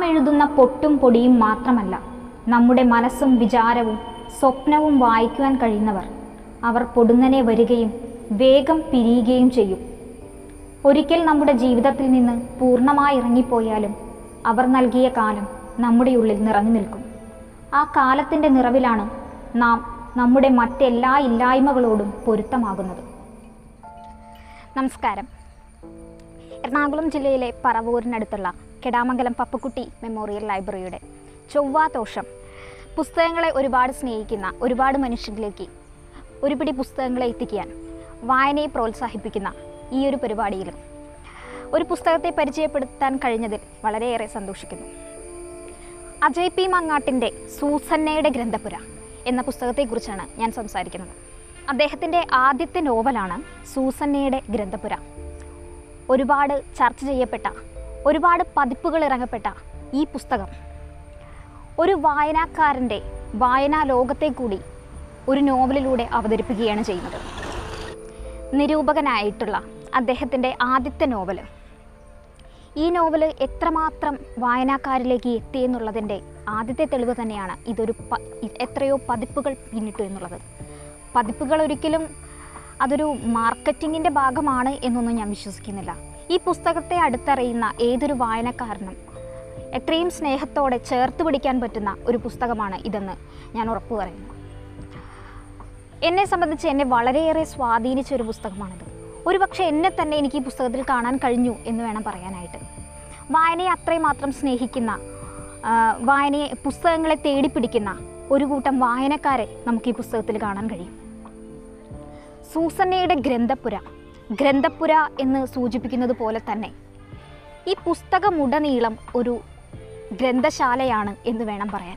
എഴുതുന്ന പൊട്ടും പൊടിയും മാത്രമല്ല നമ്മുടെ മനസ്സും വിചാരവും സ്വപ്നവും വായിക്കുവാൻ കഴിയുന്നവർ അവർ പൊടുന്നനെ വരികയും വേഗം പിരിയുകയും ചെയ്യും ഒരിക്കൽ നമ്മുടെ ജീവിതത്തിൽ നിന്ന് പൂർണ്ണമായി ഇറങ്ങിപ്പോയാലും അവർ നൽകിയ കാലം നമ്മുടെ ഉള്ളിൽ നിറഞ്ഞു നിൽക്കും ആ കാലത്തിൻ്റെ നിറവിലാണ് നാം നമ്മുടെ മറ്റെല്ലാ ഇല്ലായ്മകളോടും പൊരുത്തമാകുന്നത് നമസ്കാരം എറണാകുളം ജില്ലയിലെ പറവൂരിനടുത്തുള്ള കെടാമംഗലം പപ്പക്കുട്ടി മെമ്മോറിയൽ ലൈബ്രറിയുടെ ചൊവ്വാദോഷം പുസ്തകങ്ങളെ ഒരുപാട് സ്നേഹിക്കുന്ന ഒരുപാട് മനുഷ്യരിലേക്ക് ഒരുപിടി പുസ്തകങ്ങളെ എത്തിക്കാൻ വായനയെ പ്രോത്സാഹിപ്പിക്കുന്ന ഈ ഒരു പരിപാടിയിൽ ഒരു പുസ്തകത്തെ പരിചയപ്പെടുത്താൻ കഴിഞ്ഞതിൽ വളരെയേറെ സന്തോഷിക്കുന്നു അജയ് പി മങ്ങാട്ടിൻ്റെ സൂസന്നയുടെ ഗ്രന്ഥപുര എന്ന പുസ്തകത്തെക്കുറിച്ചാണ് ഞാൻ സംസാരിക്കുന്നത് അദ്ദേഹത്തിൻ്റെ ആദ്യത്തെ നോവലാണ് സൂസന്നയുടെ ഗ്രന്ഥപുര ഒരുപാട് ചർച്ച ചെയ്യപ്പെട്ട ഒരുപാട് പതിപ്പുകൾ ഇറങ്ങപ്പെട്ട ഈ പുസ്തകം ഒരു വായനക്കാരൻ്റെ വായനാ ലോകത്തെ കൂടി ഒരു നോവലിലൂടെ അവതരിപ്പിക്കുകയാണ് ചെയ്യുന്നത് നിരൂപകനായിട്ടുള്ള അദ്ദേഹത്തിൻ്റെ ആദ്യത്തെ നോവൽ ഈ നോവൽ എത്രമാത്രം വായനക്കാരിലേക്ക് എത്തി എന്നുള്ളതിൻ്റെ ആദ്യത്തെ തെളിവ് തന്നെയാണ് ഇതൊരു പ എത്രയോ പതിപ്പുകൾ പിന്നിട്ടു എന്നുള്ളത് പതിപ്പുകൾ ഒരിക്കലും അതൊരു മാർക്കറ്റിങ്ങിൻ്റെ ഭാഗമാണ് എന്നൊന്നും ഞാൻ വിശ്വസിക്കുന്നില്ല ഈ പുസ്തകത്തെ അടുത്തറിയുന്ന ഏതൊരു വായനക്കാരനും എത്രയും സ്നേഹത്തോടെ ചേർത്ത് പിടിക്കാൻ പറ്റുന്ന ഒരു പുസ്തകമാണ് ഇതെന്ന് ഞാൻ ഉറപ്പു പറയുന്നു എന്നെ സംബന്ധിച്ച് എന്നെ വളരെയേറെ സ്വാധീനിച്ച ഒരു പുസ്തകമാണിത് ഒരുപക്ഷെ എന്നെ തന്നെ എനിക്ക് ഈ പുസ്തകത്തിൽ കാണാൻ കഴിഞ്ഞു എന്ന് വേണം പറയാനായിട്ട് വായനയെ അത്രയും മാത്രം സ്നേഹിക്കുന്ന ആ, വായനയെ പുസ്തകങ്ങളെ തേടിപ്പിടിക്കുന്ന ഒരു കൂട്ടം വായനക്കാരെ നമുക്ക് ഈ പുസ്തകത്തിൽ കാണാൻ കഴിയും സൂസന്നയുടെ ഗ്രന്ഥപുര ഗ്രന്ഥപുര എന്ന് സൂചിപ്പിക്കുന്നത് പോലെ തന്നെ ഈ പുസ്തകമുടനീളം ഒരു ഗ്രന്ഥശാലയാണ് എന്ന് വേണം പറയാൻ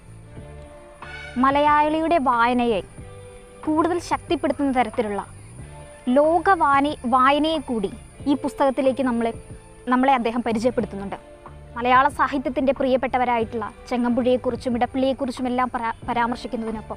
മലയാളിയുടെ വായനയെ കൂടുതൽ ശക്തിപ്പെടുത്തുന്ന തരത്തിലുള്ള ലോക വായന വായനയെ കൂടി ഈ പുസ്തകത്തിലേക്ക് നമ്മളെ നമ്മളെ അദ്ദേഹം പരിചയപ്പെടുത്തുന്നുണ്ട് മലയാള സാഹിത്യത്തിൻ്റെ പ്രിയപ്പെട്ടവരായിട്ടുള്ള ചെങ്ങമ്പുഴയെക്കുറിച്ചും ഇടപ്പള്ളിയെക്കുറിച്ചും എല്ലാം പരാ പരാമർശിക്കുന്നതിനൊപ്പം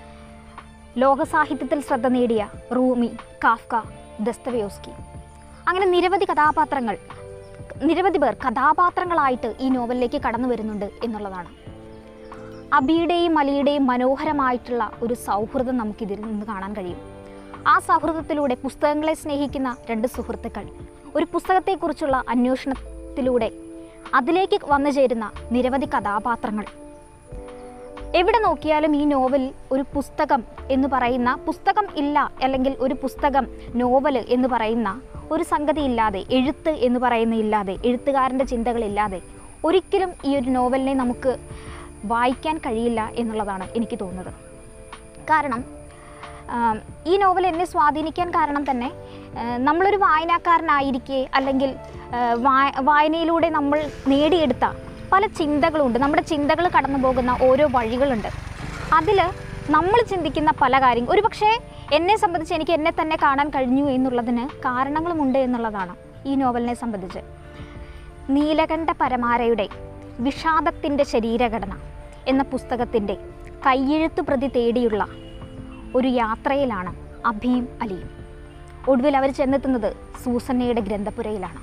ലോക സാഹിത്യത്തിൽ ശ്രദ്ധ നേടിയ റൂമി കാഫ്ക ദസ്തവയോസ്കി അങ്ങനെ നിരവധി കഥാപാത്രങ്ങൾ നിരവധി പേർ കഥാപാത്രങ്ങളായിട്ട് ഈ നോവലിലേക്ക് കടന്നു വരുന്നുണ്ട് എന്നുള്ളതാണ് അബിയുടെയും അലിയുടെയും മനോഹരമായിട്ടുള്ള ഒരു സൗഹൃദം നമുക്കിതിൽ നിന്ന് കാണാൻ കഴിയും ആ സൗഹൃദത്തിലൂടെ പുസ്തകങ്ങളെ സ്നേഹിക്കുന്ന രണ്ട് സുഹൃത്തുക്കൾ ഒരു പുസ്തകത്തെക്കുറിച്ചുള്ള അന്വേഷണത്തിലൂടെ അതിലേക്ക് വന്നു ചേരുന്ന നിരവധി കഥാപാത്രങ്ങൾ എവിടെ നോക്കിയാലും ഈ നോവൽ ഒരു പുസ്തകം എന്ന് പറയുന്ന പുസ്തകം ഇല്ല അല്ലെങ്കിൽ ഒരു പുസ്തകം നോവൽ എന്ന് പറയുന്ന ഒരു സംഗതി ഇല്ലാതെ എഴുത്ത് എന്ന് പറയുന്ന ഇല്ലാതെ എഴുത്തുകാരൻ്റെ ചിന്തകളില്ലാതെ ഒരിക്കലും ഈ ഒരു നോവലിനെ നമുക്ക് വായിക്കാൻ കഴിയില്ല എന്നുള്ളതാണ് എനിക്ക് തോന്നുന്നത് കാരണം ആം, ഈ നോവൽ എന്നെ സ്വാധീനിക്കാൻ കാരണം തന്നെ ആ, നമ്മളൊരു വായനക്കാരനായിരിക്കെ അല്ലെങ്കിൽ ആ, വായ- വായനയിലൂടെ നമ്മൾ നേടിയെടുത്ത പല ചിന്തകളുണ്ട് നമ്മുടെ ചിന്തകൾ കടന്നു പോകുന്ന ഓരോ വഴികളുണ്ട് അതിൽ നമ്മൾ ചിന്തിക്കുന്ന പല കാര്യം ഒരു പക്ഷേ എന്നെ സംബന്ധിച്ച് എനിക്ക് എന്നെ തന്നെ കാണാൻ കഴിഞ്ഞു എന്നുള്ളതിന് കാരണങ്ങളുമുണ്ട് എന്നുള്ളതാണ് ഈ നോവലിനെ സംബന്ധിച്ച് നീലകണ്ഠ പരമാരയുടെ വിഷാദത്തിൻ്റെ ശരീരഘടന എന്ന പുസ്തകത്തിൻ്റെ കയ്യെഴുത്ത് പ്രതി തേടിയുള്ള ഒരു യാത്രയിലാണ് അഭിയും അലിയും ഒടുവിൽ അവർ ചെന്നെത്തുന്നത് സൂസന്നയുടെ ഗ്രന്ഥപുരയിലാണ്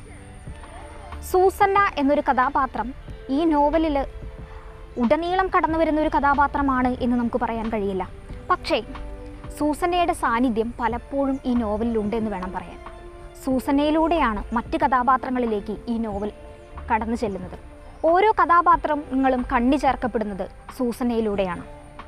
സൂസന്ന എന്നൊരു കഥാപാത്രം ഈ നോവലിൽ ഉടനീളം കടന്നു വരുന്ന ഒരു കഥാപാത്രമാണ് എന്ന് നമുക്ക് പറയാൻ കഴിയില്ല പക്ഷേ സൂസന്നയുടെ സാന്നിധ്യം പലപ്പോഴും ഈ നോവലിലുണ്ട് എന്ന് വേണം പറയാൻ സൂസന്നയിലൂടെയാണ് മറ്റ് കഥാപാത്രങ്ങളിലേക്ക് ഈ നോവൽ കടന്നു ചെല്ലുന്നത് ഓരോ കഥാപാത്രങ്ങളും കണ്ണി ചേർക്കപ്പെടുന്നത് സൂസന്നയിലൂടെയാണ്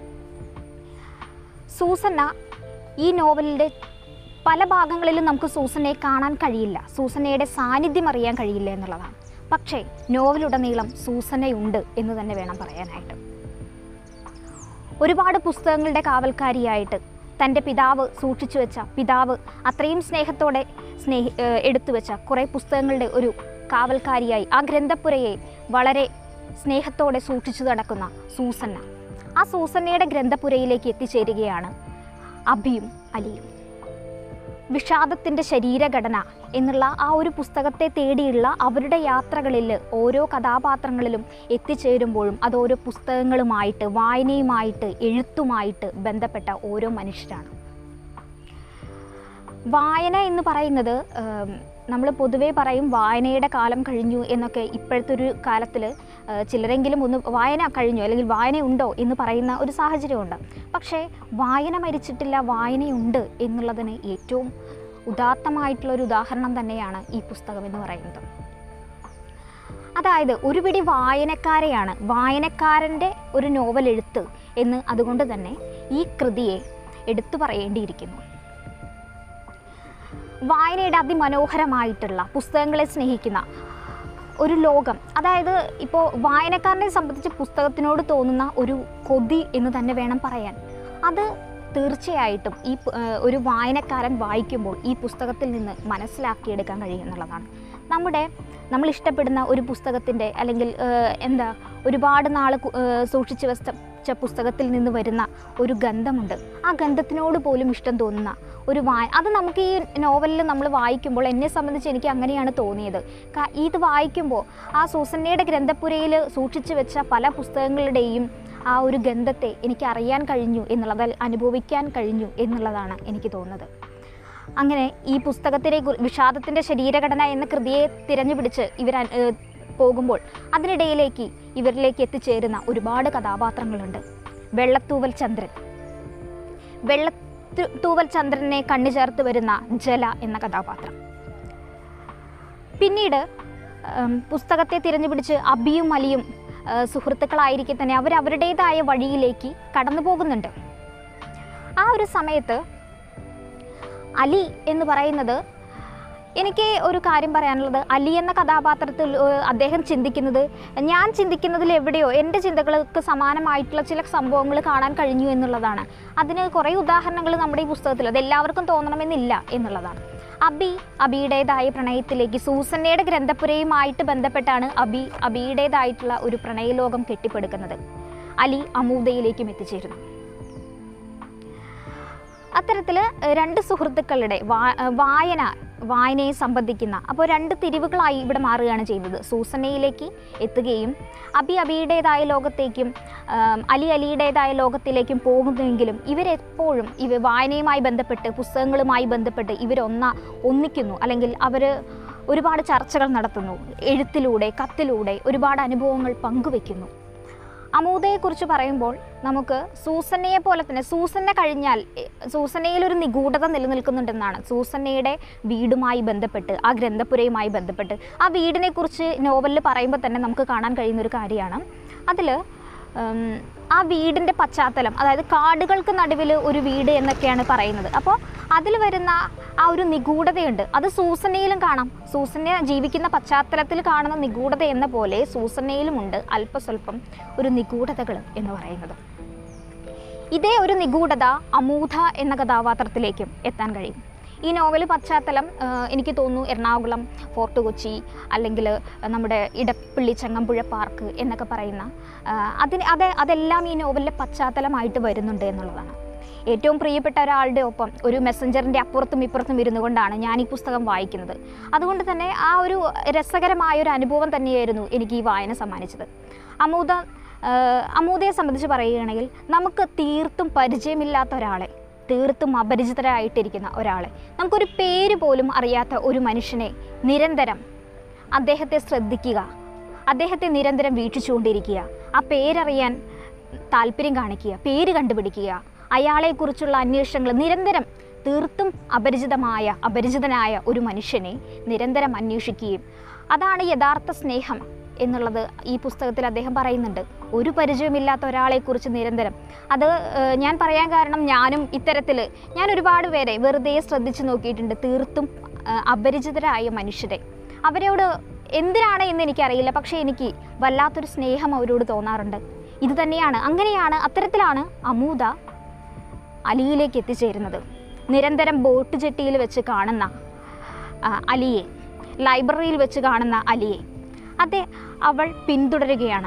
സൂസന്ന ഈ നോവലിൻ്റെ പല ഭാഗങ്ങളിലും നമുക്ക് സൂസനയെ കാണാൻ കഴിയില്ല സൂസനയുടെ സാന്നിധ്യം അറിയാൻ കഴിയില്ല എന്നുള്ളതാണ് പക്ഷേ നോവലുടനീളം സൂസനയുണ്ട് എന്ന് തന്നെ വേണം പറയാനായിട്ട് ഒരുപാട് പുസ്തകങ്ങളുടെ കാവൽക്കാരിയായിട്ട് തൻ്റെ പിതാവ് സൂക്ഷിച്ചു വെച്ച പിതാവ് അത്രയും സ്നേഹത്തോടെ സ്നേഹി ഏഹ് എടുത്തു വെച്ച കുറേ പുസ്തകങ്ങളുടെ ഒരു കാവൽക്കാരിയായി ആ ഗ്രന്ഥപ്പുരയെ വളരെ സ്നേഹത്തോടെ സൂക്ഷിച്ചു നടക്കുന്ന സൂസന്ന ആ സൂസന്നയുടെ ഗ്രന്ഥപുരയിലേക്ക് എത്തിച്ചേരുകയാണ് അഭിയും അലിയും വിഷാദത്തിൻ്റെ ശരീരഘടന എന്നുള്ള ആ ഒരു പുസ്തകത്തെ തേടിയുള്ള അവരുടെ യാത്രകളിൽ ഓരോ കഥാപാത്രങ്ങളിലും എത്തിച്ചേരുമ്പോഴും അത് ഓരോ പുസ്തകങ്ങളുമായിട്ട് വായനയുമായിട്ട് എഴുത്തുമായിട്ട് ബന്ധപ്പെട്ട ഓരോ മനുഷ്യരാണ് വായന എന്ന് പറയുന്നത് ഉം, നമ്മൾ പൊതുവേ പറയും വായനയുടെ കാലം കഴിഞ്ഞു എന്നൊക്കെ ഇപ്പോഴത്തെ ഒരു കാലത്തിൽ ചിലരെങ്കിലും ഒന്ന് വായന കഴിഞ്ഞു അല്ലെങ്കിൽ വായന ഉണ്ടോ എന്ന് പറയുന്ന ഒരു സാഹചര്യമുണ്ട് പക്ഷേ വായന മരിച്ചിട്ടില്ല വായനയുണ്ട് എന്നുള്ളതിന് ഏറ്റവും ഉദാത്തമായിട്ടുള്ള ഒരു ഉദാഹരണം തന്നെയാണ് ഈ പുസ്തകം എന്ന് പറയുന്നത് അതായത് ഒരു പിടി വായനക്കാരെയാണ് വായനക്കാരൻ്റെ ഒരു നോവൽ എഴുത്ത് എന്ന് അതുകൊണ്ട് തന്നെ ഈ കൃതിയെ എടുത്തു പറയേണ്ടിയിരിക്കുന്നു വായനയുടെ അതിമനോഹരമായിട്ടുള്ള പുസ്തകങ്ങളെ സ്നേഹിക്കുന്ന ഒരു ലോകം അതായത് ഇപ്പോൾ വായനക്കാരനെ സംബന്ധിച്ച് പുസ്തകത്തിനോട് തോന്നുന്ന ഒരു കൊതി എന്ന് തന്നെ വേണം പറയാൻ അത് തീർച്ചയായിട്ടും ഈ പു- ഏഹ് ഒരു വായനക്കാരൻ വായിക്കുമ്പോൾ ഈ പുസ്തകത്തിൽ നിന്ന് മനസ്സിലാക്കിയെടുക്കാൻ കഴിയും എന്നുള്ളതാണ് നമ്മുടെ നമ്മൾ ഇഷ്ടപ്പെടുന്ന ഒരു പുസ്തകത്തിൻ്റെ അല്ലെങ്കിൽ ഏഹ് എന്താ ഒരുപാട് നാൾ സൂക്ഷിച്ചു വെച്ച പുസ്തകത്തിൽ നിന്ന് വരുന്ന ഒരു ഗന്ധമുണ്ട് ആ ഗന്ധത്തിനോട് പോലും ഇഷ്ടം തോന്നുന്ന ഒരു വായ അത് നമുക്ക് ഈ നോവലിൽ നമ്മൾ വായിക്കുമ്പോൾ എന്നെ സംബന്ധിച്ച് എനിക്ക് അങ്ങനെയാണ് തോന്നിയത് കാ- ഇത് വായിക്കുമ്പോൾ ആ സൂസന്നയുടെ ഗ്രന്ഥപുരയിൽ സൂക്ഷിച്ചു വെച്ച പല പുസ്തകങ്ങളുടെയും ആ ഒരു ഗന്ധത്തെ എനിക്ക് അറിയാൻ കഴിഞ്ഞു എന്നുള്ളത് അൽ- അനുഭവിക്കാൻ കഴിഞ്ഞു എന്നുള്ളതാണ് എനിക്ക് തോന്നുന്നത് അങ്ങനെ ഈ പുസ്തകത്തിനെ കുറി- വിഷാദത്തിൻ്റെ ശരീരഘടന എന്ന കൃതിയെ തിരഞ്ഞുപിടിച്ച് ഇവർ അൻ- ഏഹ് പോകുമ്പോൾ അതിനിടയിലേക്ക് ഇവരിലേക്ക് എത്തിച്ചേരുന്ന ഒരുപാട് കഥാപാത്രങ്ങളുണ്ട് വെള്ളത്തൂവൽ ചന്ദ്രൻ വെള്ളത്തൂവൽ ചന്ദ്രനെ കണ്ണു ചേർത്ത് വരുന്ന ജല എന്ന കഥാപാത്രം പിന്നീട് ഉം, പുസ്തകത്തെ തിരഞ്ഞുപിടിച്ച് അബിയും അലിയും ആ, സുഹൃത്തുക്കളായിരിക്കെ തന്നെ അവർ അവരുടേതായ വഴിയിലേക്ക് കടന്നു പോകുന്നുണ്ട് ആ ഒരു സമയത്ത് അലി എന്ന് പറയുന്നത് എനിക്ക് ഒരു കാര്യം പറയാനുള്ളത് അലി എന്ന കഥാപാത്രത്തിൽ ഏഹ്, അദ്ദേഹം ചിന്തിക്കുന്നത് ഞാൻ ചിന്തിക്കുന്നതിൽ എവിടെയോ എൻ്റെ ചിന്തകൾക്ക് സമാനമായിട്ടുള്ള ചില സംഭവങ്ങൾ കാണാൻ കഴിഞ്ഞു എന്നുള്ളതാണ് അതിന് കുറേ ഉദാഹരണങ്ങൾ നമ്മുടെ ഈ പുസ്തകത്തിൽ അത് എല്ലാവർക്കും തോന്നണമെന്നില്ല എന്നുള്ളതാണ് അബി അബിയുടേതായ പ്രണയത്തിലേക്ക് സൂസന്നയുടെ ഗ്രന്ഥപുരയുമായിട്ട് ബന്ധപ്പെട്ടാണ് അബി അബിയുടേതായിട്ടുള്ള ഒരു പ്രണയലോകം കെട്ടിപ്പടുക്കുന്നത് അലി അമൂദയിലേക്കും എത്തിച്ചേരുന്നു അത്തരത്തിൽ രണ്ട് സുഹൃത്തുക്കളുടെ വാ- വായന വായനയെ സംബന്ധിക്കുന്ന അപ്പോൾ രണ്ട് തിരിവുകളായി ഇവിടെ മാറുകയാണ് ചെയ്തത് സൂസനയിലേക്ക് എത്തുകയും അബി അബിയുടേതായ ലോകത്തേക്കും ആം, അലി അലിയുടേതായ ലോകത്തിലേക്കും പോകുന്നുവെങ്കിലും ഇവരെപ്പോഴും ഇവ വായനയുമായി ബന്ധപ്പെട്ട് പുസ്തകങ്ങളുമായി ബന്ധപ്പെട്ട് ഇവരൊന്ന ഒന്നിക്കുന്നു അല്ലെങ്കിൽ അവർ ഒരുപാട് ചർച്ചകൾ നടത്തുന്നു എഴുത്തിലൂടെ കത്തിലൂടെ ഒരുപാട് അനുഭവങ്ങൾ പങ്കുവെക്കുന്നു അമൂദയെക്കുറിച്ച് പറയുമ്പോൾ നമുക്ക് സൂസന്നയെ പോലെ തന്നെ സൂസന്ന കഴിഞ്ഞാൽ എ, സൂസന്നയിൽ ഒരു നിഗൂഢത നിലനിൽക്കുന്നുണ്ടെന്നാണ് സൂസന്നയുടെ വീടുമായി ബന്ധപ്പെട്ട് ആ ഗ്രന്ഥപുരയുമായി ബന്ധപ്പെട്ട് ആ വീടിനെക്കുറിച്ച് നോവലിൽ പറയുമ്പോൾ തന്നെ നമുക്ക് കാണാൻ കഴിയുന്ന ഒരു കാര്യമാണ് അതിൽ ആ വീടിൻ്റെ പശ്ചാത്തലം അതായത് കാടുകൾക്ക് നടുവിൽ ഒരു വീട് എന്നൊക്കെയാണ് പറയുന്നത് അപ്പോൾ അതിൽ വരുന്ന ആ ഒരു നിഗൂഢതയുണ്ട് അത് സൂസന്നയിലും കാണാം സൂസന്ന ജീവിക്കുന്ന പശ്ചാത്തലത്തിൽ കാണുന്ന നിഗൂഢത എന്ന പോലെ സൂസന്നയിലുമുണ്ട് അല്പസ്വല്പം ഒരു നിഗൂഢതകൾ എന്ന് പറയുന്നത് ഇതേ ഒരു നിഗൂഢത അമൂധ എന്ന കഥാപാത്രത്തിലേക്കും എത്താൻ കഴിയും ഈ നോവൽ പശ്ചാത്തലം ആ, എനിക്ക് തോന്നുന്നു എറണാകുളം ഫോർട്ട് കൊച്ചി അല്ലെങ്കിൽ നമ്മുടെ ഇടപ്പള്ളി ചങ്ങമ്പുഴ പാർക്ക് എന്നൊക്കെ പറയുന്ന ആ, അതിന് അത് അതെല്ലാം ഈ നോവലിലെ പശ്ചാത്തലമായിട്ട് വരുന്നുണ്ട് എന്നുള്ളതാണ് ഏറ്റവും പ്രിയപ്പെട്ട ഒരാളുടെ ഒപ്പം ഒരു മെസ്സഞ്ചറിൻ്റെ അപ്പുറത്തും ഇപ്പുറത്തും ഇരുന്നു കൊണ്ടാണ് ഞാൻ ഈ പുസ്തകം വായിക്കുന്നത് അതുകൊണ്ട് തന്നെ ആ ഒരു രസകരമായ ഒരു അനുഭവം തന്നെയായിരുന്നു എനിക്ക് ഈ വായന സമ്മാനിച്ചത് അമൂത ആഹ് അമൂതയെ സംബന്ധിച്ച് പറയുകയാണെങ്കിൽ നമുക്ക് തീർത്തും പരിചയമില്ലാത്ത ഒരാളെ തീർത്തും അപരിചിതരായിട്ടിരിക്കുന്ന ഒരാളെ നമുക്കൊരു പേര് പോലും അറിയാത്ത ഒരു മനുഷ്യനെ നിരന്തരം അദ്ദേഹത്തെ ശ്രദ്ധിക്കുക അദ്ദേഹത്തെ നിരന്തരം വീക്ഷിച്ചുകൊണ്ടിരിക്കുക ആ പേരറിയാൻ താല്പര്യം കാണിക്കുക പേര് കണ്ടുപിടിക്കുക അയാളെക്കുറിച്ചുള്ള അന്വേഷണങ്ങൾ നിരന്തരം തീർത്തും അപരിചിതമായ അപരിചിതനായ ഒരു മനുഷ്യനെ നിരന്തരം അന്വേഷിക്കുകയും അതാണ് യഥാർത്ഥ സ്നേഹം എന്നുള്ളത് ഈ പുസ്തകത്തിൽ അദ്ദേഹം പറയുന്നുണ്ട് ഒരു പരിചയമില്ലാത്ത ഒരാളെക്കുറിച്ച് നിരന്തരം അത് ഏഹ്, ഞാൻ പറയാൻ കാരണം ഞാനും ഇത്തരത്തിൽ ഞാൻ ഒരുപാട് പേരെ വെറുതെ ശ്രദ്ധിച്ചു നോക്കിയിട്ടുണ്ട് തീർത്തും ഏഹ്, അപരിചിതരായ മനുഷ്യരെ അവരോട് എന്തിനാണ് എന്ന് എനിക്കറിയില്ല പക്ഷേ എനിക്ക് വല്ലാത്തൊരു സ്നേഹം അവരോട് തോന്നാറുണ്ട് ഇത് തന്നെയാണ് അങ്ങനെയാണ് അത്തരത്തിലാണ് അമൂദ അലിയിലേക്ക് എത്തിച്ചേരുന്നത് നിരന്തരം ബോട്ട് ജെട്ടിയിൽ വെച്ച് കാണുന്ന ആ, അലിയെ ലൈബ്രറിയിൽ വെച്ച് കാണുന്ന അലിയെ അതെ അവൾ പിന്തുടരുകയാണ്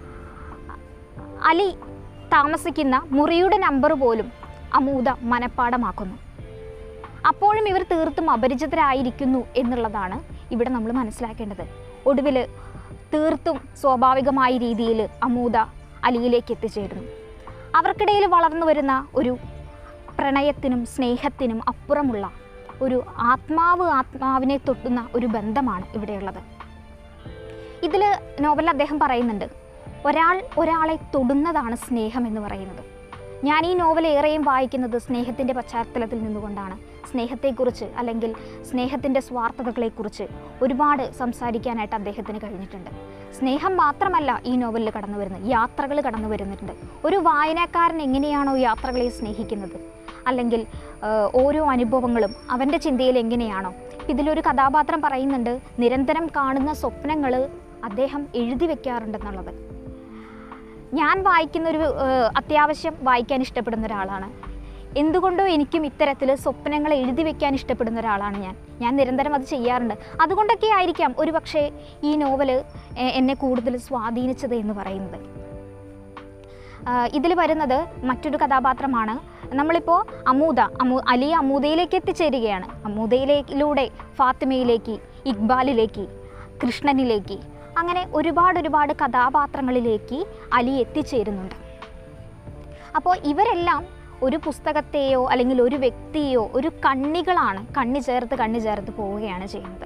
അലി താമസിക്കുന്ന മുറിയുടെ നമ്പർ പോലും അമൂദ മനഃപ്പാടമാക്കുന്നു അപ്പോഴും ഇവർ തീർത്തും അപരിചിതരായിരിക്കുന്നു എന്നുള്ളതാണ് ഇവിടെ നമ്മൾ മനസ്സിലാക്കേണ്ടത് ഒടുവിൽ തീർത്തും സ്വാഭാവികമായ രീതിയിൽ അമൂദ അലിയിലേക്ക് എത്തിച്ചേരുന്നു അവർക്കിടയിൽ വളർന്നു വരുന്ന ഒരു പ്രണയത്തിനും സ്നേഹത്തിനും അപ്പുറമുള്ള ഒരു ആത്മാവ് ആത്മാവിനെ തൊട്ടുന്ന ഒരു ബന്ധമാണ് ഇവിടെയുള്ളത് ഇതിൽ നോവലിൽ അദ്ദേഹം പറയുന്നുണ്ട് ഒരാൾ ഒരാളെ തൊടുന്നതാണ് സ്നേഹം എന്ന് പറയുന്നത് ഞാൻ ഈ നോവൽ ഏറെയും വായിക്കുന്നത് സ്നേഹത്തിൻ്റെ പശ്ചാത്തലത്തിൽ നിന്നുകൊണ്ടാണ് സ്നേഹത്തെക്കുറിച്ച് അല്ലെങ്കിൽ സ്നേഹത്തിൻ്റെ സ്വാർത്ഥതകളെക്കുറിച്ച് ഒരുപാട് സംസാരിക്കാനായിട്ട് അദ്ദേഹത്തിന് കഴിഞ്ഞിട്ടുണ്ട് സ്നേഹം മാത്രമല്ല ഈ നോവലിൽ കടന്നു വരുന്നത് യാത്രകൾ കടന്നു വരുന്നുണ്ട് ഒരു വായനക്കാരൻ എങ്ങനെയാണോ യാത്രകളെ സ്നേഹിക്കുന്നത് അല്ലെങ്കിൽ ആ, ഓരോ അനുഭവങ്ങളും അവൻ്റെ ചിന്തയിൽ എങ്ങനെയാണോ ഇതിലൊരു കഥാപാത്രം പറയുന്നുണ്ട് നിരന്തരം കാണുന്ന സ്വപ്നങ്ങൾ അദ്ദേഹം എഴുതി വെക്കാറുണ്ടെന്നുള്ളത് ഞാൻ വായിക്കുന്ന ഒരു ഏഹ്, അത്യാവശ്യം വായിക്കാൻ ഇഷ്ടപ്പെടുന്ന ഒരാളാണ് എന്തുകൊണ്ടോ എനിക്കും ഇത്തരത്തിൽ സ്വപ്നങ്ങൾ എഴുതി വെക്കാൻ ഇഷ്ടപ്പെടുന്ന ഒരാളാണ് ഞാൻ ഞാൻ നിരന്തരം അത് ചെയ്യാറുണ്ട് അതുകൊണ്ടൊക്കെ ആയിരിക്കാം ഒരു പക്ഷേ ഈ നോവല് എ- എന്നെ കൂടുതൽ സ്വാധീനിച്ചത് എന്ന് പറയുന്നത് ഇതിൽ വരുന്നത് മറ്റൊരു കഥാപാത്രമാണ് നമ്മളിപ്പോൾ അമൂദ അമൂ അലി അമൂദയിലേക്ക് എത്തിച്ചേരുകയാണ് അമൂദയിലൂടെ ഫാത്തിമയിലേക്ക് ഇക്ബാലിലേക്ക് കൃഷ്ണനിലേക്ക് അങ്ങനെ ഒരുപാട് ഒരുപാട് കഥാപാത്രങ്ങളിലേക്ക് അലി എത്തിച്ചേരുന്നുണ്ട് അപ്പോൾ ഇവരെല്ലാം ഒരു പുസ്തകത്തെയോ അല്ലെങ്കിൽ ഒരു വ്യക്തിയെയോ ഒരു കണ്ണികളാണ് കണ്ണി ചേർത്ത് കണ്ണി ചേർത്ത് പോവുകയാണ് ചെയ്യുന്നത്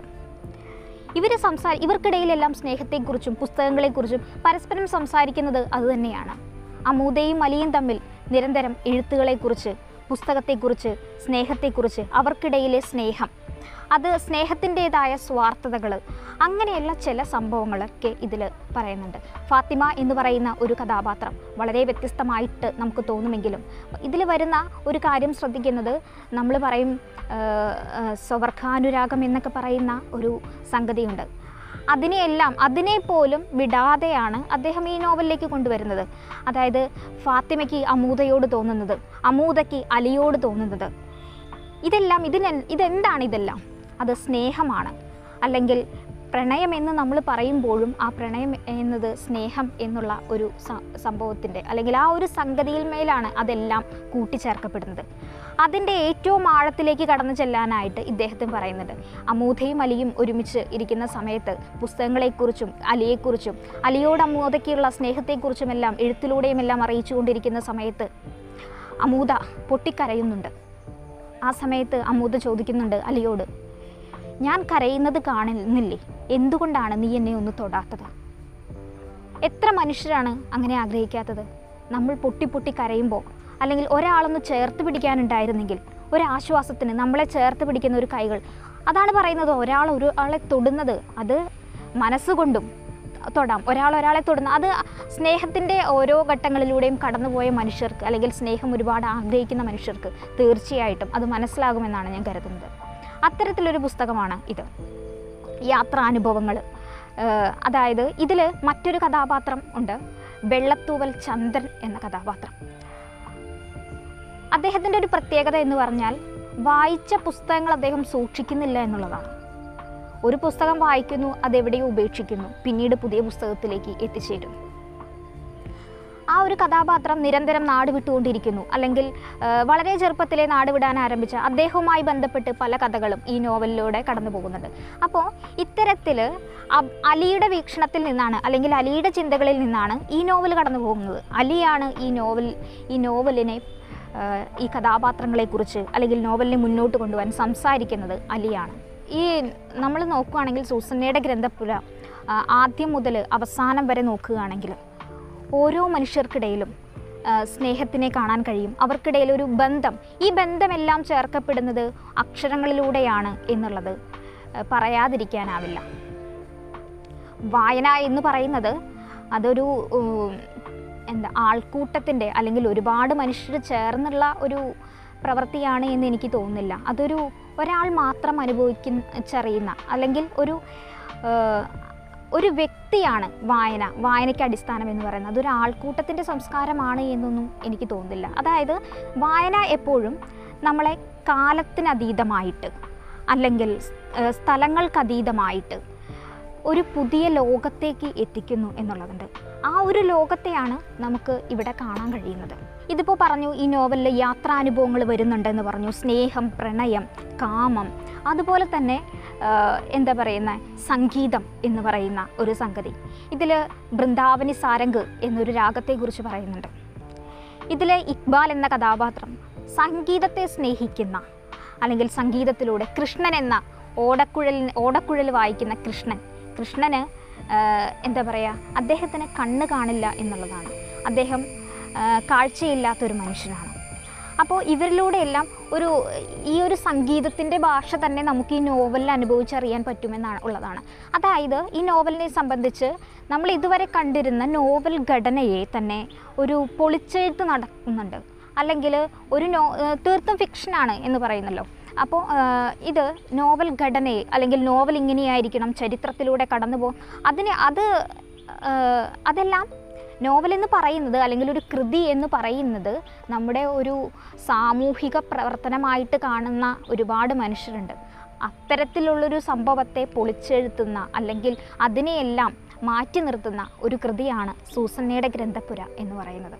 ഇവർ സംസാ ഇവർക്കിടയിലെല്ലാം സ്നേഹത്തെക്കുറിച്ചും പുസ്തകങ്ങളെക്കുറിച്ചും പരസ്പരം സംസാരിക്കുന്നത് അതുതന്നെയാണ് അമൂദയും അലിയും തമ്മിൽ നിരന്തരം എഴുത്തുകളെക്കുറിച്ച് പുസ്തകത്തെക്കുറിച്ച് സ്നേഹത്തെക്കുറിച്ച് അവർക്കിടയിലെ സ്നേഹം അത് സ്നേഹത്തിൻ്റെതായ സ്വാർത്ഥതകൾ അങ്ങനെയുള്ള ചില സംഭവങ്ങളൊക്കെ ഇതിൽ പറയുന്നുണ്ട് ഫാത്തിമ എന്ന് പറയുന്ന ഒരു കഥാപാത്രം വളരെ വ്യത്യസ്തമായിട്ട് നമുക്ക് തോന്നുമെങ്കിലും ഇതിൽ വരുന്ന ഒരു കാര്യം ശ്രദ്ധിക്കുന്നത് നമ്മൾ പറയും ആ, ആ, സ്വവർഗാനുരാഗം എന്നൊക്കെ പറയുന്ന ഒരു സംഗതിയുണ്ട് അതിനെയെല്ലാം അതിനെ പോലും വിടാതെയാണ് അദ്ദേഹം ഈ നോവലിലേക്ക് കൊണ്ടുവരുന്നത് അതായത് ഫാത്തിമയ്ക്ക് അമൂദയോട് തോന്നുന്നത് അമൂദയ്ക്ക് അലിയോട് തോന്നുന്നത് ഇതെല്ലാം ഇതിനെ ഇതെന്താണ് ഇതെല്ലാം അത് സ്നേഹമാണ് അല്ലെങ്കിൽ പ്രണയം എന്ന് നമ്മൾ പറയുമ്പോഴും ആ പ്രണയം എന്നത് സ്നേഹം എന്നുള്ള ഒരു സ- സംഭവത്തിൻ്റെ അല്ലെങ്കിൽ ആ ഒരു സംഗതിയിൽ മേലാണ് അതെല്ലാം കൂട്ടിച്ചേർക്കപ്പെടുന്നത് അതിൻ്റെ ഏറ്റവും ആഴത്തിലേക്ക് കടന്നു ചെല്ലാനായിട്ട് ഇദ്ദേഹത്തിന് പറയുന്നുണ്ട് അമൂദയും അലിയും ഒരുമിച്ച് ഇരിക്കുന്ന സമയത്ത് പുസ്തകങ്ങളെക്കുറിച്ചും അലിയെക്കുറിച്ചും അലിയോട് അമൂദയ്ക്കുള്ള സ്നേഹത്തെക്കുറിച്ചുമെല്ലാം എഴുത്തിലൂടെയും എല്ലാം അറിയിച്ചുകൊണ്ടിരിക്കുന്ന സമയത്ത് അമൂദ പൊട്ടിക്കരയുന്നുണ്ട് ആ സമയത്ത് അമ്മൂത ചോദിക്കുന്നുണ്ട് അലിയോട് ഞാൻ കരയുന്നത് കാണുന്നില്ലേ എന്തുകൊണ്ടാണ് നീ എന്നെ ഒന്ന് തൊടാത്തത് എത്ര മനുഷ്യരാണ് അങ്ങനെ ആഗ്രഹിക്കാത്തത് നമ്മൾ പൊട്ടി പൊട്ടി കരയുമ്പോൾ അല്ലെങ്കിൽ ഒരാളൊന്ന് ചേർത്ത് പിടിക്കാനുണ്ടായിരുന്നെങ്കിൽ ഒരാശ്വാസത്തിന് നമ്മളെ ചേർത്ത് പിടിക്കുന്ന ഒരു കൈകൾ അതാണ് പറയുന്നത് ഒരാൾ ഒരു ആളെ തൊടുന്നത് അത് മനസ്സുകൊണ്ടും തൊടാം ഒരാൾ ഒരാളെ തൊടുന്ന അത് സ്നേഹത്തിൻ്റെ ഓരോ ഘട്ടങ്ങളിലൂടെയും കടന്നുപോയ മനുഷ്യർക്ക് അല്ലെങ്കിൽ സ്നേഹം ഒരുപാട് ആഗ്രഹിക്കുന്ന മനുഷ്യർക്ക് തീർച്ചയായിട്ടും അത് മനസ്സിലാകുമെന്നാണ് ഞാൻ കരുതുന്നത് അത്തരത്തിലൊരു പുസ്തകമാണ് ഇത് യാത്രാനുഭവങ്ങൾ അതായത് ഇതിൽ മറ്റൊരു കഥാപാത്രം ഉണ്ട് വെള്ളത്തൂവൽ ചന്ദ്രൻ എന്ന കഥാപാത്രം അദ്ദേഹത്തിൻ്റെ ഒരു പ്രത്യേകത എന്ന് പറഞ്ഞാൽ വായിച്ച പുസ്തകങ്ങൾ അദ്ദേഹം സൂക്ഷിക്കുന്നില്ല എന്നുള്ളതാണ് ഒരു പുസ്തകം വായിക്കുന്നു അതെവിടെയോ ഉപേക്ഷിക്കുന്നു പിന്നീട് പുതിയ പുസ്തകത്തിലേക്ക് എത്തിച്ചേരുന്നു ആ ഒരു കഥാപാത്രം നിരന്തരം നാട് വിട്ടുകൊണ്ടിരിക്കുന്നു അല്ലെങ്കിൽ ആ, വളരെ ചെറുപ്പത്തിലെ നാട് വിടാൻ ആരംഭിച്ച അദ്ദേഹവുമായി ബന്ധപ്പെട്ട് പല കഥകളും ഈ നോവലിലൂടെ കടന്നു പോകുന്നുണ്ട് അപ്പോൾ ഇത്തരത്തിൽ അലിയുടെ വീക്ഷണത്തിൽ നിന്നാണ് അല്ലെങ്കിൽ അലിയുടെ ചിന്തകളിൽ നിന്നാണ് ഈ നോവൽ കടന്നു പോകുന്നത് അലിയാണ് ഈ നോവൽ ഈ നോവലിനെ ആ, ഈ കഥാപാത്രങ്ങളെക്കുറിച്ച് അല്ലെങ്കിൽ നോവലിനെ മുന്നോട്ട് കൊണ്ടുപോകാൻ സംസാരിക്കുന്നത് അലിയാണ് ഈ നമ്മൾ നോക്കുകയാണെങ്കിൽ സൂസന്നയുടെ ഗ്രന്ഥപ്പുര ആ, ആദ്യം മുതൽ അവസാനം വരെ നോക്കുകയാണെങ്കിൽ ഓരോ മനുഷ്യർക്കിടയിലും ആ, സ്നേഹത്തിനെ കാണാൻ കഴിയും അവർക്കിടയിൽ ഒരു ബന്ധം ഈ ബന്ധമെല്ലാം ചേർക്കപ്പെടുന്നത് അക്ഷരങ്ങളിലൂടെയാണ് എന്നുള്ളത് ആ, പറയാതിരിക്കാനാവില്ല വായന എന്ന് പറയുന്നത് അതൊരു ഉം, എന്താ ആൾക്കൂട്ടത്തിൻ്റെ അല്ലെങ്കിൽ ഒരുപാട് മനുഷ്യർ ചേർന്നുള്ള ഒരു പ്രവൃത്തിയാണ് എന്ന് എനിക്ക് തോന്നുന്നില്ല അതൊരു ഒരാൾ മാത്രം അനുഭവിക്കുന്ന ചെറിയുന്ന അല്ലെങ്കിൽ ഒരു ആ, ഒരു വ്യക്തിയാണ് വായന വായനയ്ക്ക് അടിസ്ഥാനം എന്ന് പറയുന്നത് അതൊരു ആൾക്കൂട്ടത്തിൻ്റെ സംസ്കാരമാണ് എന്നൊന്നും എനിക്ക് തോന്നുന്നില്ല അതായത് വായന എപ്പോഴും നമ്മളെ കാലത്തിനതീതമായിട്ട് അല്ലെങ്കിൽ ഏഹ്, സ്ഥലങ്ങൾക്കതീതമായിട്ട് ഒരു പുതിയ ലോകത്തേക്ക് എത്തിക്കുന്നു എന്നുള്ളതുണ്ട് ആ ഒരു ലോകത്തെയാണ് നമുക്ക് ഇവിടെ കാണാൻ കഴിയുന്നത് ഇതിപ്പോൾ പറഞ്ഞു ഈ നോവലിൽ യാത്രാനുഭവങ്ങൾ വരുന്നുണ്ടെന്ന് പറഞ്ഞു സ്നേഹം പ്രണയം കാമം അതുപോലെ തന്നെ ആ, എന്താ പറയുന്ന സംഗീതം എന്ന് പറയുന്ന ഒരു സംഗതി ഇതിൽ ബൃന്ദാവനി സാരംഗ് എന്നൊരു രാഗത്തെക്കുറിച്ച് പറയുന്നുണ്ട് ഇതിലെ ഇക്ബാൽ എന്ന കഥാപാത്രം സംഗീതത്തെ സ്നേഹിക്കുന്ന അല്ലെങ്കിൽ സംഗീതത്തിലൂടെ കൃഷ്ണൻ എന്ന ഓടക്കുഴൽ ഓടക്കുഴൽ വായിക്കുന്ന കൃഷ്ണൻ കൃഷ്ണന് ആ, എന്താ പറയുക അദ്ദേഹത്തിന് കണ്ണ് കാണില്ല എന്നുള്ളതാണ് അദ്ദേഹം ആ, കാഴ്ചയില്ലാത്തൊരു മനുഷ്യനാണ് അപ്പോൾ ഇവരിലൂടെയെല്ലാം ഒരു ഈ ഒരു സംഗീതത്തിൻ്റെ ഭാഷ തന്നെ നമുക്ക് ഈ നോവലിൽ അനുഭവിച്ചറിയാൻ പറ്റുമെന്നാണ് ഉള്ളതാണ് അതായത് ഈ നോവലിനെ സംബന്ധിച്ച് നമ്മൾ ഇതുവരെ കണ്ടിരുന്ന നോവൽ ഘടനയെ തന്നെ ഒരു പൊളിച്ചെഴുത്ത് നടക്കുന്നുണ്ട് അല്ലെങ്കിൽ ഒരു നോ ഏഹ് തീർത്തും ഫിക്ഷനാണ് എന്ന് പറയുന്നല്ലോ അപ്പോൾ ഏഹ് ഇത് നോവൽ ഘടനയെ അല്ലെങ്കിൽ നോവൽ ഇങ്ങനെയായിരിക്കണം ചരിത്രത്തിലൂടെ കടന്നു പോകും അതിന് അത് ഏഹ് അതെല്ലാം നോവൽ എന്ന് പറയുന്നത് അല്ലെങ്കിൽ ഒരു കൃതി എന്ന് പറയുന്നത് നമ്മുടെ ഒരു സാമൂഹിക പ്രവർത്തനമായിട്ട് കാണുന്ന ഒരുപാട് മനുഷ്യരുണ്ട് അത്തരത്തിലുള്ളൊരു സംഭവത്തെ പൊളിച്ചെഴുത്തുന്ന അല്ലെങ്കിൽ അതിനെയെല്ലാം മാറ്റി നിർത്തുന്ന ഒരു കൃതിയാണ് സൂസന്നയുടെ ഗ്രന്ഥപുര എന്ന് പറയുന്നത്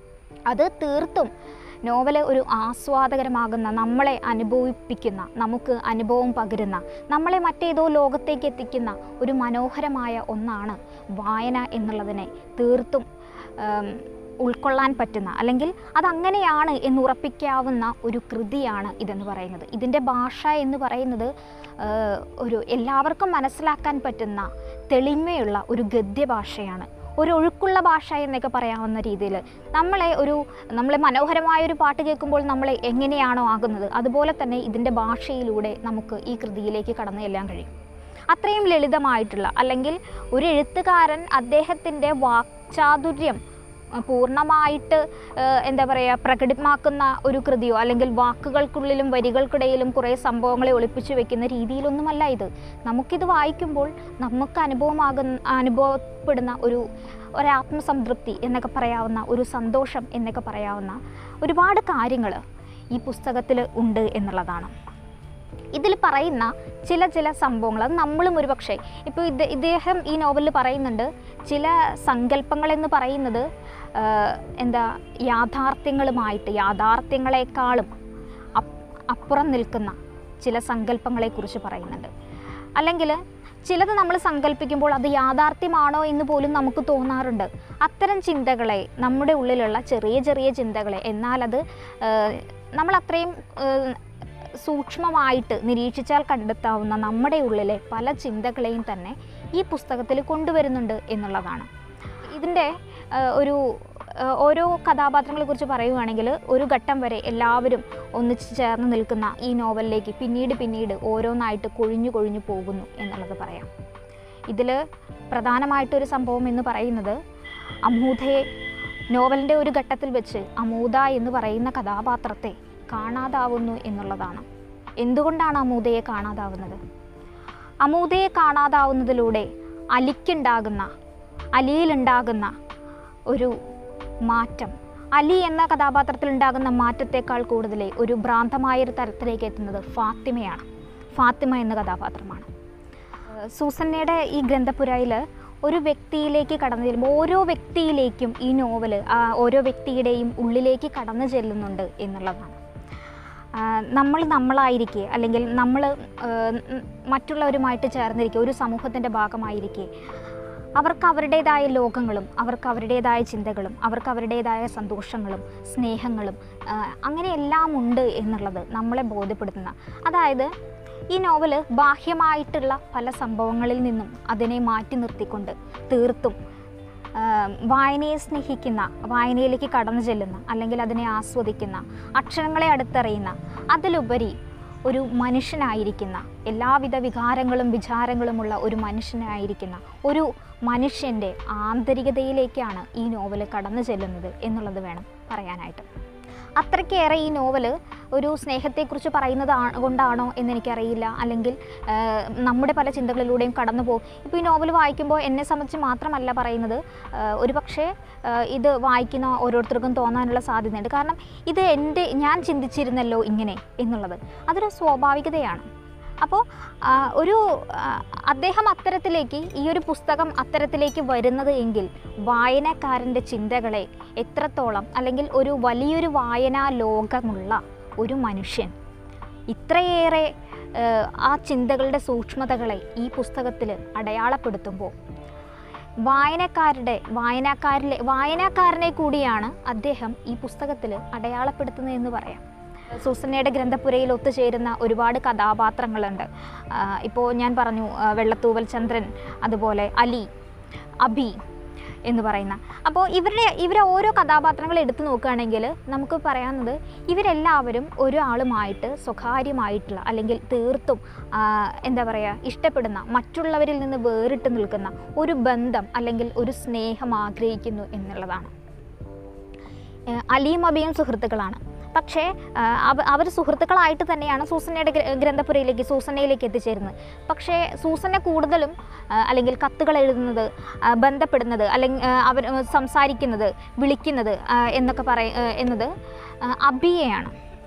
അത് തീർത്തും നോവൽ ഒരു ആസ്വാദകരമാകുന്ന നമ്മളെ അനുഭവിപ്പിക്കുന്ന നമുക്ക് അനുഭവം പകരുന്ന നമ്മളെ മറ്റേതോ ലോകത്തേക്ക് എത്തിക്കുന്ന ഒരു മനോഹരമായ ഒന്നാണ് വായന എന്നുള്ളതിനെ തീർത്തും ഉം, ഉൾക്കൊള്ളാൻ പറ്റുന്ന അല്ലെങ്കിൽ അതങ്ങനെയാണ് എന്ന് ഉറപ്പിക്കാവുന്ന ഒരു കൃതിയാണ് ഇതെന്ന് പറയുന്നത് ഇതിൻ്റെ ഭാഷ എന്ന് പറയുന്നത് ഏഹ്, ഒരു എല്ലാവർക്കും മനസ്സിലാക്കാൻ പറ്റുന്ന തെളിമയുള്ള ഒരു ഗദ്യഭാഷയാണ് ഒരു ഒഴുക്കുള്ള ഭാഷ എന്നൊക്കെ പറയാവുന്ന രീതിയിൽ നമ്മളെ ഒരു നമ്മളെ മനോഹരമായ ഒരു പാട്ട് കേൾക്കുമ്പോൾ നമ്മളെ എങ്ങനെയാണോ ആകുന്നത് അതുപോലെ തന്നെ ഇതിൻ്റെ ഭാഷയിലൂടെ നമുക്ക് ഈ കൃതിയിലേക്ക് കടന്നു ചെല്ലാൻ കഴിയും അത്രയും ലളിതമായിട്ടുള്ള അല്ലെങ്കിൽ ഒരു എഴുത്തുകാരൻ അദ്ദേഹത്തിൻ്റെ വാക്ചാതുര്യം അഹ് പൂർണ്ണമായിട്ട് ഏഹ് എന്താ പറയുക പ്രകടമാക്കുന്ന ഒരു കൃതിയോ അല്ലെങ്കിൽ വാക്കുകൾക്കുള്ളിലും വരികൾക്കിടയിലും കുറേ സംഭവങ്ങളെ ഒളിപ്പിച്ചു വെക്കുന്ന രീതിയിലൊന്നുമല്ല ഇത് നമുക്കിത് വായിക്കുമ്പോൾ നമുക്ക് അനുഭവമാകുന്ന അനുഭവപ്പെടുന്ന ഒരു ഒരാത്മസംതൃപ്തി എന്നൊക്കെ പറയാവുന്ന ഒരു സന്തോഷം എന്നൊക്കെ പറയാവുന്ന ഒരുപാട് കാര്യങ്ങൾ ഈ പുസ്തകത്തിൽ ഉണ്ട് എന്നുള്ളതാണ് ഇതിൽ പറയുന്ന ചില ചില സംഭവങ്ങൾ അത് നമ്മളും ഒരു പക്ഷേ ഇപ്പോൾ ഇത് ഇദ്ദേഹം ഈ നോവലിൽ പറയുന്നുണ്ട് ചില സങ്കല്പങ്ങളെന്ന് പറയുന്നത് ആ, എന്താ യാഥാർത്ഥ്യങ്ങളുമായിട്ട് യാഥാർത്ഥ്യങ്ങളെക്കാളും അപ്പ് അപ്പുറം നിൽക്കുന്ന ചില സങ്കല്പങ്ങളെക്കുറിച്ച് പറയുന്നുണ്ട് അല്ലെങ്കിൽ ചിലത് നമ്മൾ സങ്കല്പിക്കുമ്പോൾ അത് യാഥാർത്ഥ്യമാണോ എന്ന് പോലും നമുക്ക് തോന്നാറുണ്ട് അത്തരം ചിന്തകളെ നമ്മുടെ ഉള്ളിലുള്ള ചെറിയ ചെറിയ ചിന്തകളെ എന്നാൽ അത് ആ, നമ്മൾ അത്രയും ആ, സൂക്ഷ്മമായിട്ട് നിരീക്ഷിച്ചാൽ കണ്ടെത്താവുന്ന നമ്മുടെ ഉള്ളിലെ പല ചിന്തകളെയും തന്നെ ഈ പുസ്തകത്തിൽ കൊണ്ടുവരുന്നുണ്ട് എന്നുള്ളതാണ് ഇതിൻ്റെ ആ, ഒരു ആ, ഓരോ കഥാപാത്രങ്ങളെ കുറിച്ച് പറയുകയാണെങ്കിൽ ഒരു ഘട്ടം വരെ എല്ലാവരും ഒന്നിച്ച് ചേർന്ന് നിൽക്കുന്ന ഈ നോവലിലേക്ക് പിന്നീട് പിന്നീട് ഓരോന്നായിട്ട് കൊഴിഞ്ഞു കൊഴിഞ്ഞു പോകുന്നു എന്നുള്ളത് പറയാം ഇതിൽ പ്രധാനമായിട്ടൊരു സംഭവം എന്ന് പറയുന്നത് അമൂതയെ നോവലിൻ്റെ ഒരു ഘട്ടത്തിൽ വെച്ച് അമൂത എന്ന് പറയുന്ന കഥാപാത്രത്തെ കാണാതാവുന്നു എന്നുള്ളതാണ് എന്തുകൊണ്ടാണ് അമൂതയെ കാണാതാവുന്നത് അമൂതയെ കാണാതാവുന്നതിലൂടെ അലിക്കുണ്ടാകുന്ന അലിയിലുണ്ടാകുന്ന ഒരു മാറ്റം അലി എന്ന കഥാപാത്രത്തിൽ ഉണ്ടാകുന്ന മാറ്റത്തേക്കാൾ കൂടുതൽ ഒരു ഭ്രാന്തമായൊരു തരത്തിലേക്ക് എത്തുന്നത് ഫാത്തിമയാണ് ഫാത്തിമ എന്ന കഥാപാത്രമാണ് ഏഹ് സൂസന്നയുടെ ഈ ഗ്രന്ഥപുരയിൽ ഒരു വ്യക്തിയിലേക്ക് കടന്നു ചെല്ലുമ്പോൾ ഓരോ വ്യക്തിയിലേക്കും ഈ നോവൽ ഓരോ വ്യക്തിയുടെയും ഉള്ളിലേക്ക് കടന്നു ചെല്ലുന്നുണ്ട് എന്നുള്ളതാണ് നമ്മൾ നമ്മളായിരിക്കെ അല്ലെങ്കിൽ നമ്മൾ മറ്റുള്ളവരുമായിട്ട് ചേർന്നിരിക്കുക ഒരു സമൂഹത്തിൻ്റെ ഭാഗമായിരിക്കെ അവർക്ക് അവരുടേതായ ലോകങ്ങളും അവർക്ക് അവരുടേതായ ചിന്തകളും അവർക്ക് അവരുടേതായ സന്തോഷങ്ങളും സ്നേഹങ്ങളും ആ, അങ്ങനെയെല്ലാം ഉണ്ട് എന്നുള്ളത് നമ്മളെ ബോധ്യപ്പെടുത്തുന്ന അതായത് ഈ നോവല് ബാഹ്യമായിട്ടുള്ള പല സംഭവങ്ങളിൽ നിന്നും അതിനെ മാറ്റി നിർത്തിക്കൊണ്ട് തീർത്തും ആ, വായനയെ സ്നേഹിക്കുന്ന വായനയിലേക്ക് കടന്നു ചെല്ലുന്ന അല്ലെങ്കിൽ അതിനെ ആസ്വദിക്കുന്ന അക്ഷരങ്ങളെ അടുത്തറിയുന്ന അതിലുപരി ഒരു മനുഷ്യനായിരിക്കുന്ന എല്ലാവിധ വികാരങ്ങളും വിചാരങ്ങളുമുള്ള ഒരു മനുഷ്യനായിരിക്കുന്ന ഒരു മനുഷ്യൻ്റെ ആന്തരികതയിലേക്കാണ് ഈ നോവൽ കടന്നു ചെല്ലുന്നത് എന്നുള്ളത് വേണം പറയാനായിട്ട് അത്രയ്ക്കേറെ ഈ നോവൽ ഒരു സ്നേഹത്തെക്കുറിച്ച് പറയുന്നത് ആ- കൊണ്ടാണോ എന്നെനിക്കറിയില്ല അല്ലെങ്കിൽ ആ, നമ്മുടെ പല ചിന്തകളിലൂടെയും കടന്നു പോകും ഇപ്പോൾ ഈ നോവൽ വായിക്കുമ്പോൾ എന്നെ സംബന്ധിച്ച് മാത്രമല്ല പറയുന്നത് ആ, ഒരു പക്ഷേ ആ, ഇത് വായിക്കുന്ന ഓരോരുത്തർക്കും തോന്നാനുള്ള സാധ്യതയുണ്ട് കാരണം ഇത് എൻ്റെ ഞാൻ ചിന്തിച്ചിരുന്നല്ലോ ഇങ്ങനെ എന്നുള്ളത് അതൊരു സ്വാഭാവികതയാണ് അപ്പോൾ ആ, ഒരു ആ, അദ്ദേഹം അത്തരത്തിലേക്ക് ഈ ഒരു പുസ്തകം അത്തരത്തിലേക്ക് വരുന്നത് എങ്കിൽ വായനക്കാരൻ്റെ ചിന്തകളെ എത്രത്തോളം അല്ലെങ്കിൽ ഒരു വലിയൊരു വായനാ ലോകമുള്ള ഒരു മനുഷ്യൻ ഇത്രയേറെ ആ, ആ ചിന്തകളുടെ സൂക്ഷ്മതകളെ ഈ പുസ്തകത്തിൽ അടയാളപ്പെടുത്തുമ്പോൾ വായനക്കാരുടെ വായനക്കാരിലെ വായനക്കാരനെ കൂടിയാണ് അദ്ദേഹം ഈ പുസ്തകത്തിൽ അടയാളപ്പെടുത്തുന്നതെന്ന് പറയാം സൂസന്നയുടെ ഗ്രന്ഥപുരയിൽ ഒത്തുചേരുന്ന ഒരുപാട് കഥാപാത്രങ്ങളുണ്ട് ഇപ്പോൾ ഞാൻ പറഞ്ഞു ആ, വെള്ളത്തൂവൽ ചന്ദ്രൻ അതുപോലെ അലി അബി എന്ന് പറയുന്ന അപ്പോൾ ഇവരുടെ ഇവരെ ഓരോ കഥാപാത്രങ്ങൾ എടുത്തു നോക്കുകയാണെങ്കിൽ നമുക്ക് പറയാവുന്നത് ഇവരെല്ലാവരും ഒരാളുമായിട്ട് സ്വകാര്യമായിട്ടുള്ള അല്ലെങ്കിൽ തീർത്തും ആ, എന്താ പറയുക ഇഷ്ടപ്പെടുന്ന മറ്റുള്ളവരിൽ നിന്ന് വേറിട്ട് നിൽക്കുന്ന ഒരു ബന്ധം അല്ലെങ്കിൽ ഒരു സ്നേഹം ആഗ്രഹിക്കുന്നു എന്നുള്ളതാണ് ഏഹ് അലിയും അബിയും സുഹൃത്തുക്കളാണ് പക്ഷേ അവർ സുഹൃത്തുക്കളായിട്ട് തന്നെയാണ് സൂസന്നയുടെ ഗ്ര- ഗ്രന്ഥപുരയിലേക്ക് സൂസന്നയിലേക്ക് എത്തിച്ചേരുന്നത് പക്ഷേ സൂസന്ന കൂടുതലും ആ, അല്ലെങ്കിൽ കത്തുകൾ എഴുതുന്നത് ആ, ബന്ധപ്പെടുന്നത് അല്ലെങ്കിൽ അവർ സംസാരിക്കുന്നത് വിളിക്കുന്നത് ആ, എന്നൊക്കെ പറയ ആ, എന്നത് ആ, അബിയെയാണ്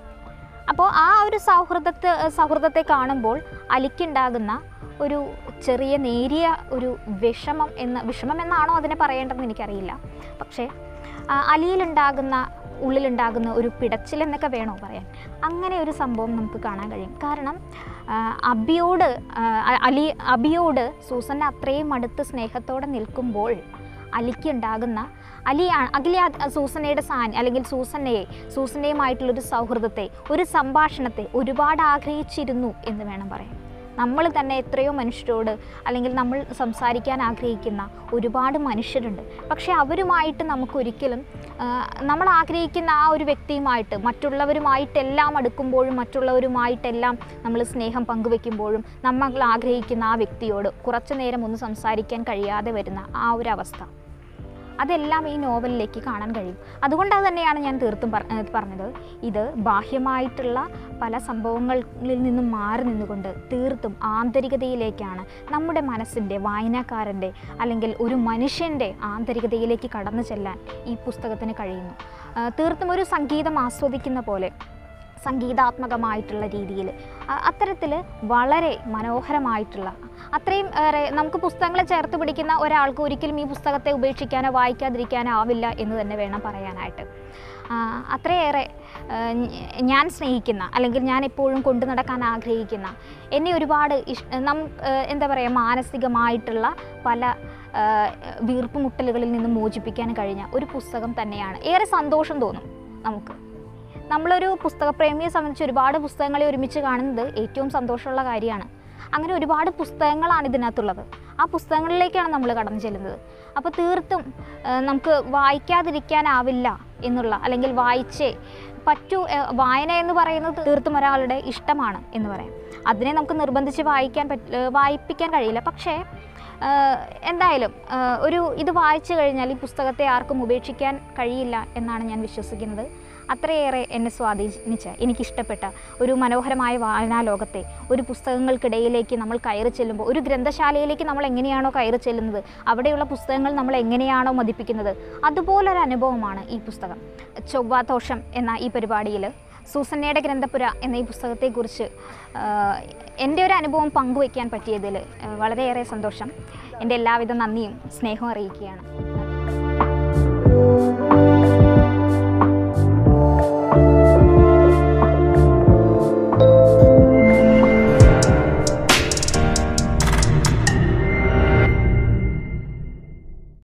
അപ്പോൾ ആ ഒരു സൗഹൃദത്തെ സൗഹൃദത്തെ കാണുമ്പോൾ അലിക്കുണ്ടാകുന്ന ഒരു ചെറിയ നേരിയ ഒരു വിഷമം എന്ന വിഷമം എന്നാണോ അതിനെ പറയേണ്ടതെന്ന് എനിക്കറിയില്ല പക്ഷേ ആ, അലിയിലുണ്ടാകുന്ന ഉള്ളിലുണ്ടാകുന്ന ഒരു പിടച്ചിൽ എന്നൊക്കെ വേണോ പറയാൻ അങ്ങനെ ഒരു സംഭവം നമുക്ക് കാണാൻ കഴിയും കാരണം ആ, അബിയോട് ആ, അലി അബിയോട് സൂസന്ന അത്രയും അടുത്ത് സ്നേഹത്തോടെ നിൽക്കുമ്പോൾ അലിക്കുണ്ടാകുന്ന അലിയാണ് അഖിലെ ആ സൂസനയുടെ സാൻ അല്ലെങ്കിൽ സൂസന്നയെ സൂസന്നയുമായിട്ടുള്ളൊരു സൗഹൃദത്തെ ഒരു സംഭാഷണത്തെ ഒരുപാട് ആഗ്രഹിച്ചിരുന്നു എന്ന് വേണം പറയാൻ നമ്മൾ തന്നെ എത്രയോ മനുഷ്യരോട് അല്ലെങ്കിൽ നമ്മൾ സംസാരിക്കാൻ ആഗ്രഹിക്കുന്ന ഒരുപാട് മനുഷ്യരുണ്ട് പക്ഷേ അവരുമായിട്ട് നമുക്കൊരിക്കലും ആ, നമ്മൾ ആഗ്രഹിക്കുന്ന ആ ഒരു വ്യക്തിയുമായിട്ട് മറ്റുള്ളവരുമായിട്ടെല്ലാം അടുക്കുമ്പോഴും മറ്റുള്ളവരുമായിട്ടെല്ലാം നമ്മൾ സ്നേഹം പങ്കുവെക്കുമ്പോഴും നമ്മൾ ആഗ്രഹിക്കുന്ന ആ വ്യക്തിയോട് കുറച്ചു നേരം ഒന്ന് സംസാരിക്കാൻ കഴിയാതെ വരുന്ന ആ ഒരു അവസ്ഥ അതെല്ലാം ഈ നോവലിലേക്ക് കാണാൻ കഴിയും അതുകൊണ്ട് തന്നെയാണ് ഞാൻ തീർത്തും പറ- ഏഹ് പറഞ്ഞത് ഇത് ബാഹ്യമായിട്ടുള്ള പല സംഭവങ്ങളിൽ നിന്നും മാറി നിന്നുകൊണ്ട് തീർത്തും ആന്തരികതയിലേക്കാണ് നമ്മുടെ മനസ്സിൻ്റെ വായനക്കാരൻ്റെ അല്ലെങ്കിൽ ഒരു മനുഷ്യൻ്റെ ആന്തരികതയിലേക്ക് കടന്നു ചെല്ലാൻ ഈ പുസ്തകത്തിന് കഴിയുന്നു ആ, തീർത്തും ഒരു സംഗീതം ആസ്വദിക്കുന്ന പോലെ സംഗീതാത്മകമായിട്ടുള്ള രീതിയിൽ അത്തരത്തിൽ വളരെ മനോഹരമായിട്ടുള്ള അത്രയും ഏറെ നമുക്ക് പുസ്തകങ്ങളെ ചേർത്ത് പിടിക്കുന്ന ഒരാൾക്ക് ഒരിക്കലും ഈ പുസ്തകത്തെ ഉപേക്ഷിക്കാനോ വായിക്കാതിരിക്കാനോ ആവില്ല എന്ന് തന്നെ വേണം പറയാനായിട്ട് ആ, അത്രയേറെ ആ, ഞ- ഞാൻ സ്നേഹിക്കുന്ന അല്ലെങ്കിൽ ഞാൻ എപ്പോഴും കൊണ്ടു നടക്കാൻ ആഗ്രഹിക്കുന്ന എന്നെ ഒരുപാട് ഇഷ് നം ആ, എന്താ പറയുക മാനസികമായിട്ടുള്ള പല ആ, വീർപ്പുമുട്ടലുകളിൽ നിന്ന് മോചിപ്പിക്കാൻ കഴിഞ്ഞ ഒരു പുസ്തകം തന്നെയാണ് ഏറെ സന്തോഷം തോന്നും നമുക്ക് നമ്മളൊരു പുസ്തകപ്രേമിയെ സംബന്ധിച്ച് ഒരുപാട് പുസ്തകങ്ങളെ ഒരുമിച്ച് കാണുന്നത് ഏറ്റവും സന്തോഷമുള്ള കാര്യമാണ് അങ്ങനെ ഒരുപാട് പുസ്തകങ്ങളാണ് ഇതിനകത്തുള്ളത് ആ പുസ്തകങ്ങളിലേക്കാണ് നമ്മൾ കടന്നു ചെല്ലുന്നത് അപ്പോൾ തീർത്തും ആ, നമുക്ക് വായിക്കാതിരിക്കാനാവില്ല എന്നുള്ള അല്ലെങ്കിൽ വായിച്ചേ പറ്റൂ ആ, വായന എന്ന് പറയുന്നത് തീർത്തും ഒരാളുടെ ഇഷ്ടമാണ് എന്ന് പറയാം അതിനെ നമുക്ക് നിർബന്ധിച്ച് വായിക്കാൻ പറ്റ ആ, വായിപ്പിക്കാൻ കഴിയില്ല പക്ഷേ ആ, എന്തായാലും ആ, ഒരു ഇത് വായിച്ചു കഴിഞ്ഞാൽ ഈ പുസ്തകത്തെ ആർക്കും ഉപേക്ഷിക്കാൻ കഴിയില്ല എന്നാണ് ഞാൻ വിശ്വസിക്കുന്നത് അത്രയേറെ എന്നെ സ്വാധീനിച്ച എനിക്കിഷ്ടപ്പെട്ട ഒരു മനോഹരമായ വായനാ ലോകത്തെ ഒരു പുസ്തകങ്ങൾക്കിടയിലേക്ക് നമ്മൾ കയറി ചെല്ലുമ്പോൾ ഒരു ഗ്രന്ഥശാലയിലേക്ക് നമ്മൾ എങ്ങനെയാണോ കയറി ചെല്ലുന്നത് അവിടെയുള്ള പുസ്തകങ്ങൾ നമ്മൾ എങ്ങനെയാണോ മതിപ്പിക്കുന്നത് അതുപോലൊരു അനുഭവമാണ് ഈ പുസ്തകം ചൊവ്വാദോഷം എന്ന ഈ പരിപാടിയിൽ സൂസന്നയുടെ ഗ്രന്ഥപുര എന്ന ഈ പുസ്തകത്തെക്കുറിച്ച് ആ, എൻ്റെ ഒരു അനുഭവം പങ്കുവയ്ക്കാൻ പറ്റിയതിൽ ആ, വളരെയേറെ സന്തോഷം എൻ്റെ എല്ലാവിധ നന്ദിയും സ്നേഹവും അറിയിക്കുകയാണ്